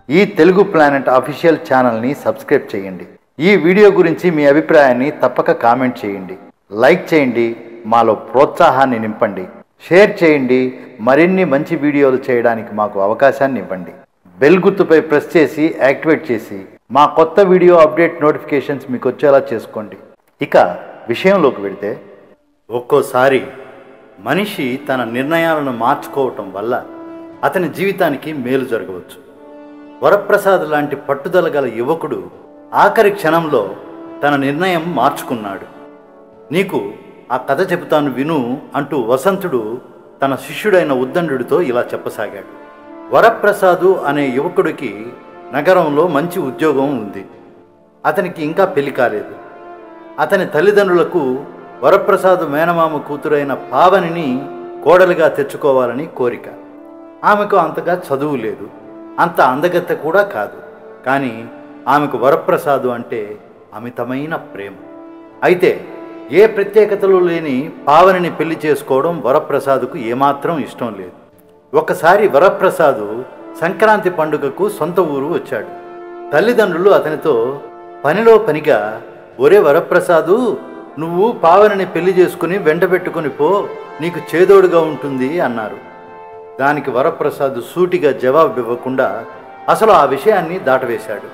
ఈ Telugu planet official ఛానల్ని subscribe చేయండి ఈ వీడియో గురించి మీ అభిప్రాయాన్ని తప్పక కామెంట్ చేయండి లైక్ చేయండి మాలో ప్రోత్సాహాన్ని నింపండి షేర్ చేయండి మరిన్ని మంచి వీడియోలు చేయడానికి మాకు అవకాశాన్ని ఇవ్వండి బెల్ గుర్తుపై ప్రెస్ చేసి యాక్టివేట్ చేసి మా కొత్త వీడియో అప్డేట్ నోటిఫికేషన్స్ మీకు వచ్చేలా చేసుకోండి ఇక విషయంలోకి వెళితే ఒక్కోసారి మనిషి తన నిర్ణయాలను మార్చుకోవటం వల్ల అతని జీవితానికి మేలు జరగవచ్చు వరప్రసాద్ లాంటి పట్టుదల గల యువకుడు ఆఖరి క్షణంలో తన నిర్ణయం మార్చుకున్నాడు నీకు ఆ కథ చెబుతాను విను అంటూ వసంతుడు తన శిష్యుడైన ఉద్దండుడితో ఇలా చెప్పసాగాడు వరప్రసాదు అనే యువకుడికి నగరంలో మంచి ఉద్యోగం ఉంది అతనికి ఇంకా పెళ్లి కాలేదు అతని తల్లిదండ్రులకు వరప్రసాద్ మేనమామ కూతురైన పావనిని కోడలిగా తెచ్చుకోవాలని కోరిక ఆమెకు అంతగా చదువు లేదు అంత అందగత్తె కూడా కాదు కానీ ఆమెకు వరప్రసాదు అంటే అమితమైన ప్రేమ అయితే ఏ ప్రత్యేకతలు లేని పావనిని పెళ్లి చేసుకోవడం వరప్రసాదుకు ఏమాత్రం ఇష్టం లేదు ఒకసారి వరప్రసాదు సంక్రాంతి పండుగకు సొంత ఊరు వచ్చాడు తల్లిదండ్రులు అతనితో పనిలో పనిగా ఒరే వరప్రసాదు నువ్వు పావనిని పెళ్లి చేసుకుని వెంట పెట్టుకుని పో నీకు చేదోడుగా ఉంటుంది అన్నారు దానికి వరప్రసాద్ సూటిగా జవాబు ఇవ్వకుండా అసలు ఆ విషయాన్ని దాటవేశాడు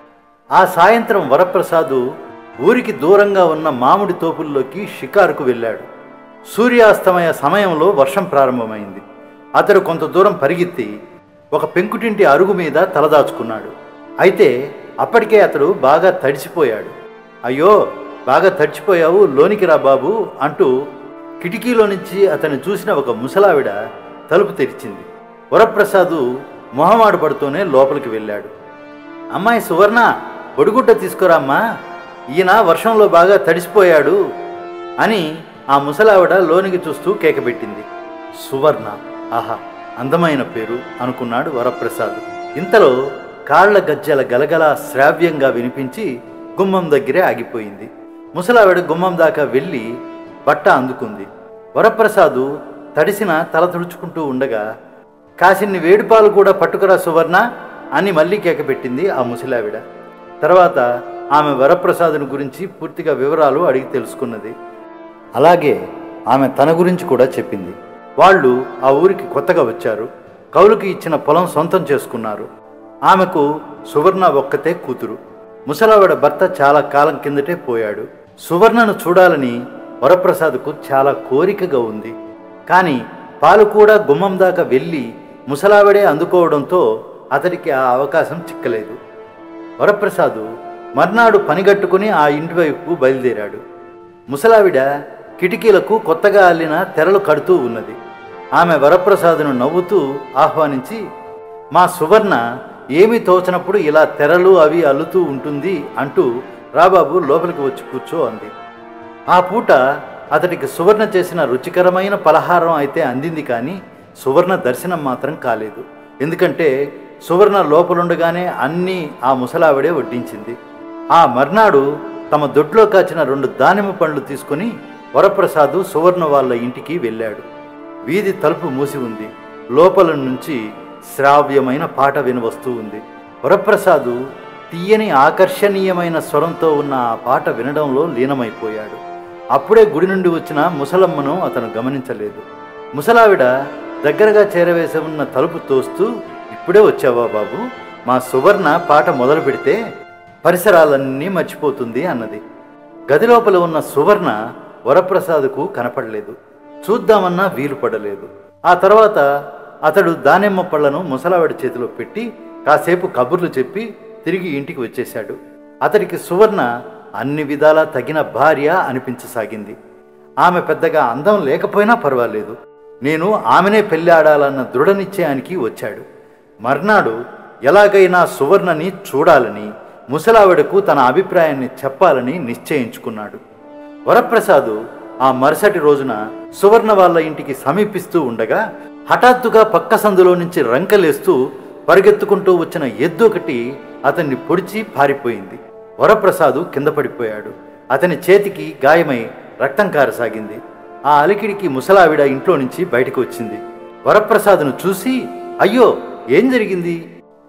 ఆ సాయంత్రం వరప్రసాదు ఊరికి దూరంగా ఉన్న మామిడి తోపుల్లోకి షికారుకు వెళ్ళాడు సూర్యాస్తమయ సమయంలో వర్షం ప్రారంభమైంది అతడు కొంత దూరం పరిగెత్తి ఒక పెంకుటింటి అరుగు మీద తలదాచుకున్నాడు అయితే అప్పటికే అతడు బాగా తడిసిపోయాడు అయ్యో బాగా తడిచిపోయావు లోనికి రా బాబు అంటూ కిటికీలో నుంచి అతన్ని చూసిన ఒక ముసలావిడ తలుపు తెరిచింది వరప్రసాదు మొహమాడు పడుతూనే లోపలికి వెళ్ళాడు అమ్మాయి సువర్ణ పొడిగుడ్డ తీసుకురామ్మా ఈయన వర్షంలో బాగా తడిసిపోయాడు అని ఆ ముసలావిడ లోనికి చూస్తూ కేకబెట్టింది సువర్ణ ఆహా అందమైన పేరు అనుకున్నాడు వరప్రసాద్ ఇంతలో కాళ్ల గజ్జల గలగల శ్రావ్యంగా వినిపించి గుమ్మం దగ్గరే ఆగిపోయింది ముసలావిడ గుమ్మం దాకా వెళ్ళి బట్ట అందుకుంది వరప్రసాదు తడిసిన తల తుడుచుకుంటూ ఉండగా కాసిన్ని వేడిపాలు కూడా పట్టుకురా సువర్ణ అని మళ్ళీ కేకపెట్టింది ఆ ముసలావిడ తర్వాత ఆమె వరప్రసాదుని గురించి పూర్తిగా వివరాలు అడిగి తెలుసుకున్నది అలాగే ఆమె తన గురించి కూడా చెప్పింది వాళ్ళు ఆ ఊరికి కొత్తగా వచ్చారు కౌలుకి ఇచ్చిన పొలం సొంతం చేసుకున్నారు ఆమెకు సువర్ణ ఒక్కతే కూతురు ముసలావిడ భర్త చాలా కాలం కిందటే పోయాడు సువర్ణను చూడాలని వరప్రసాద్కు చాలా కోరికగా ఉంది కానీ పాలు కూడా గుమ్మం దాకా వెళ్ళి ముసలావిడే అందుకోవడంతో అతడికి ఆ అవకాశం చిక్కలేదు వరప్రసాదు మర్నాడు పనిగట్టుకుని ఆ ఇంటి వైపు బయలుదేరాడు ముసలావిడ కిటికీలకు కొత్తగా అల్లిన తెరలు కడుతూ ఉన్నది ఆమె వరప్రసాదును నవ్వుతూ ఆహ్వానించి మా సువర్ణ ఏమి తోచనప్పుడు ఇలా తెరలు అవి అల్లుతూ ఉంటుంది అంటూ రాబాబు లోపలికి వచ్చి కూర్చో అంది ఆ పూట అతడికి సువర్ణ చేసిన రుచికరమైన పలహారం అయితే అందింది కానీ సువర్ణ దర్శనం మాత్రం కాలేదు ఎందుకంటే సువర్ణ లోపలుండగానే అన్నీ ఆ ముసలావిడే వడ్డించింది ఆ మర్నాడు తమ దొడ్లో కాచిన రెండు దానిమ్మ పండ్లు తీసుకుని వరప్రసాదు సువర్ణ వాళ్ళ ఇంటికి వెళ్ళాడు వీధి తలుపు మూసి ఉంది లోపల నుంచి శ్రావ్యమైన పాట వినవస్తూ ఉంది వరప్రసాదు తీయని ఆకర్షణీయమైన స్వరంతో ఉన్న ఆ పాట వినడంలో లీనమైపోయాడు అప్పుడే గుడి నుండి వచ్చిన ముసలమ్మను అతను గమనించలేదు ముసలావిడ దగ్గరగా చేరవేసి ఉన్న తలుపు తోస్తూ ఇప్పుడే వచ్చావా బాబు మా సువర్ణ పాట మొదలు పెడితే పరిసరాలన్నీ మర్చిపోతుంది అన్నది గది లోపల ఉన్న సువర్ణ వరప్రసాద్కు కనపడలేదు చూద్దామన్నా వీలు పడలేదు ఆ తర్వాత అతడు దానిమ్మ పళ్లను ముసలావిడ చేతిలో పెట్టి కాసేపు కబుర్లు చెప్పి తిరిగి ఇంటికి వచ్చేశాడు అతడికి సువర్ణ అన్ని విధాలా తగిన భార్య అనిపించసాగింది ఆమె పెద్దగా అందం లేకపోయినా పర్వాలేదు నేను ఆమెనే పెళ్లి ఆడాలన్న దృఢ నిశ్చయానికి వచ్చాడు మర్నాడు ఎలాగైనా సువర్ణని చూడాలని ముసలావిడకు తన అభిప్రాయాన్ని చెప్పాలని నిశ్చయించుకున్నాడు వరప్రసాదు ఆ మరుసటి రోజున సువర్ణ వాళ్ళ ఇంటికి సమీపిస్తూ ఉండగా హఠాత్తుగా పక్క సందులో నుంచి రంకలేస్తూ పరిగెత్తుకుంటూ వచ్చిన ఎద్దు ఒకటి అతన్ని పొడిచి పారిపోయింది వరప్రసాదు కింద పడిపోయాడు అతని చేతికి గాయమై రక్తం కారసాగింది ఆ అలికిడికి ముసలావిడ ఇంట్లో నుంచి బయటకు వచ్చింది వరప్రసాద్ను చూసి అయ్యో ఏం జరిగింది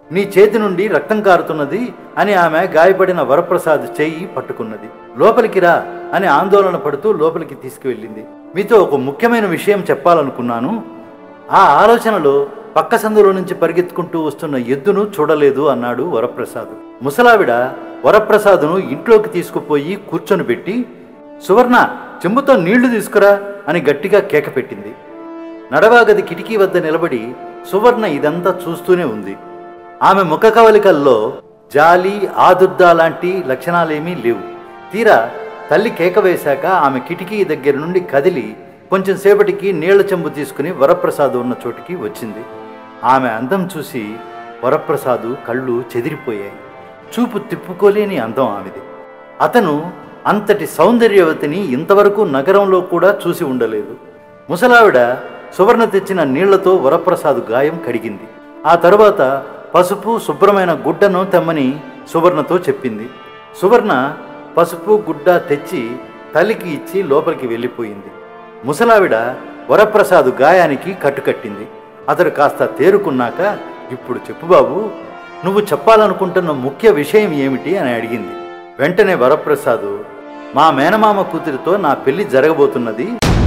నీ చేతి నుండి రక్తం కారుతున్నది అని ఆమె గాయపడిన వరప్రసాద్ చెయ్యి పట్టుకున్నది లోపలికి రా అని ఆందోళన పడుతూ లోపలికి తీసుకువెళ్ళింది మీతో ఒక ముఖ్యమైన విషయం చెప్పాలనుకున్నాను ఆ ఆలోచనలో పక్క సందులో నుంచి పరిగెత్తుకుంటూ వస్తున్న ఎద్దును చూడలేదు అన్నాడు వరప్రసాద్ ముసలావిడ వరప్రసాదును ఇంట్లోకి తీసుకుపోయి కూర్చొని పెట్టి సువర్ణ చెంబుతో నీళ్లు తీసుకురా అని గట్టిగా కేక పెట్టింది నడవాగది కిటికీ వద్ద నిలబడి సువర్ణ ఇదంతా చూస్తూనే ఉంది ఆమె ముఖ కవలికల్లో జాలి ఆదుర్ద లాంటి లక్షణాలేమీ లేవు తీరా తల్లి కేక వేశాక ఆమె కిటికీ దగ్గర నుండి కదిలి కొంచెం సేపటికి నీళ్ల చెంబు తీసుకుని వరప్రసాద్ ఉన్న చోటికి వచ్చింది ఆమె అందం చూసి వరప్రసాదు కళ్ళు చెదిరిపోయాయి చూపు తిప్పుకోలేని అందం ఆమెది అతను అంతటి సౌందర్యవతిని ఇంతవరకు నగరంలో కూడా చూసి ఉండలేదు ముసలావిడ సువర్ణ తెచ్చిన నీళ్లతో వరప్రసాద్ గాయం కడిగింది ఆ తరువాత పసుపు శుభ్రమైన గుడ్డను తెమ్మని సువర్ణతో చెప్పింది సువర్ణ పసుపు గుడ్డ తెచ్చి తల్లికి ఇచ్చి లోపలికి వెళ్ళిపోయింది ముసలావిడ వరప్రసాద్ గాయానికి కట్టుకట్టింది అతడు కాస్త తేరుకున్నాక ఇప్పుడు చెప్పు బాబు నువ్వు చెప్పాలనుకుంటున్న ముఖ్య విషయం ఏమిటి అని అడిగింది వెంటనే వరప్రసాద్ మా మేనమామ కూతురితో నా పెళ్లి జరగబోతున్నది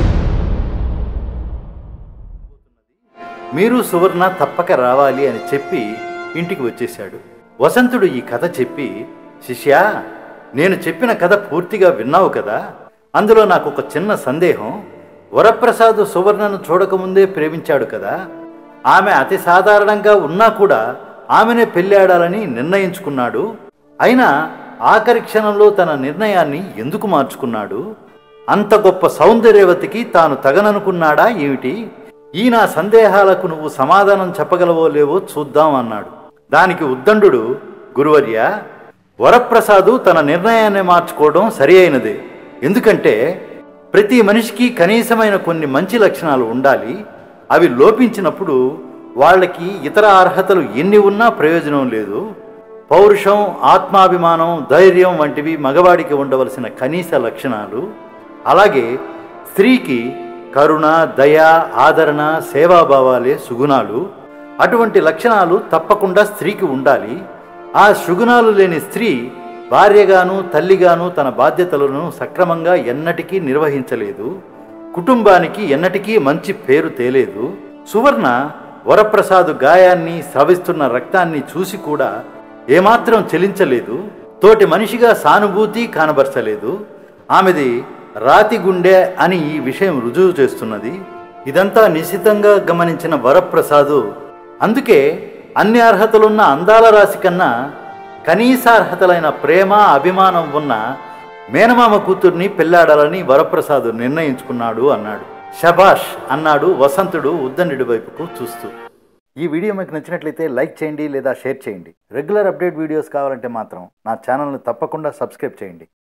మీరు సువర్ణ తప్పక రావాలి అని చెప్పి ఇంటికి వచ్చేశాడు వసంతుడు ఈ కథ చెప్పి శిష్యా నేను చెప్పిన కథ పూర్తిగా విన్నావు కదా అందులో నాకు ఒక చిన్న సందేహం వరప్రసాద్ సువర్ణను చూడకముందే ప్రేమించాడు కదా ఆమె అతి సాధారణంగా ఉన్నా కూడా ఆమెనే పెళ్ళాడాలని నిర్ణయించుకున్నాడు అయినా ఆఖరి క్షణంలో తన నిర్ణయాన్ని ఎందుకు మార్చుకున్నాడు అంత గొప్ప సౌందర్యవతికి తాను తగననుకున్నాడా ఏమిటి ఈ నా సందేహాలకు నువ్వు సమాధానం చెప్పగలవో లేవో చూద్దాం అన్నాడు దానికి ఉద్దండు గురువర్య వరప్రసాదు తన నిర్ణయాన్ని మార్చుకోవడం సరి అయినదే ఎందుకంటే ప్రతి మనిషికి కనీసమైన కొన్ని మంచి లక్షణాలు ఉండాలి అవి లోపించినప్పుడు వాళ్ళకి ఇతర అర్హతలు ఎన్ని ఉన్నా ప్రయోజనం లేదు పౌరుషం ఆత్మాభిమానం ధైర్యం వంటివి మగవాడికి ఉండవలసిన కనీస లక్షణాలు అలాగే స్త్రీకి కరుణ దయ ఆదరణ సేవాభావాలే సుగుణాలు అటువంటి లక్షణాలు తప్పకుండా స్త్రీకి ఉండాలి ఆ సుగుణాలు లేని స్త్రీ భార్యగాను తల్లిగాను తన బాధ్యతలను సక్రమంగా ఎన్నటికీ నిర్వహించలేదు కుటుంబానికి ఎన్నటికీ మంచి పేరు తేలేదు సువర్ణ వరప్రసాద్ గాయాన్ని స్రవిస్తున్న రక్తాన్ని చూసి కూడా ఏమాత్రం చెలించలేదు తోటి మనిషిగా సానుభూతి కానబరచలేదు ఆమెది రాతి గుండె అని ఈ విషయం రుజువు చేస్తున్నది ఇదంతా నిశితంగా గమనించిన వరప్రసాదు అందుకే అన్ని అర్హతలున్న అందాల రాశి కన్నా కనీస అర్హతలైన ప్రేమ అభిమానం ఉన్న మేనమామ కూతుర్ని పెళ్ళాడాలని వరప్రసాద్ నిర్ణయించుకున్నాడు అన్నాడు శభాష్ అన్నాడు వసంతుడు ఉద్దండి వైపుకు చూస్తూ ఈ వీడియో మీకు నచ్చినట్లయితే లైక్ చేయండి లేదా షేర్ చేయండి రెగ్యులర్ అప్డేట్ వీడియోస్ కావాలంటే మాత్రం నా ఛానల్ని తప్పకుండా సబ్స్క్రైబ్ చేయండి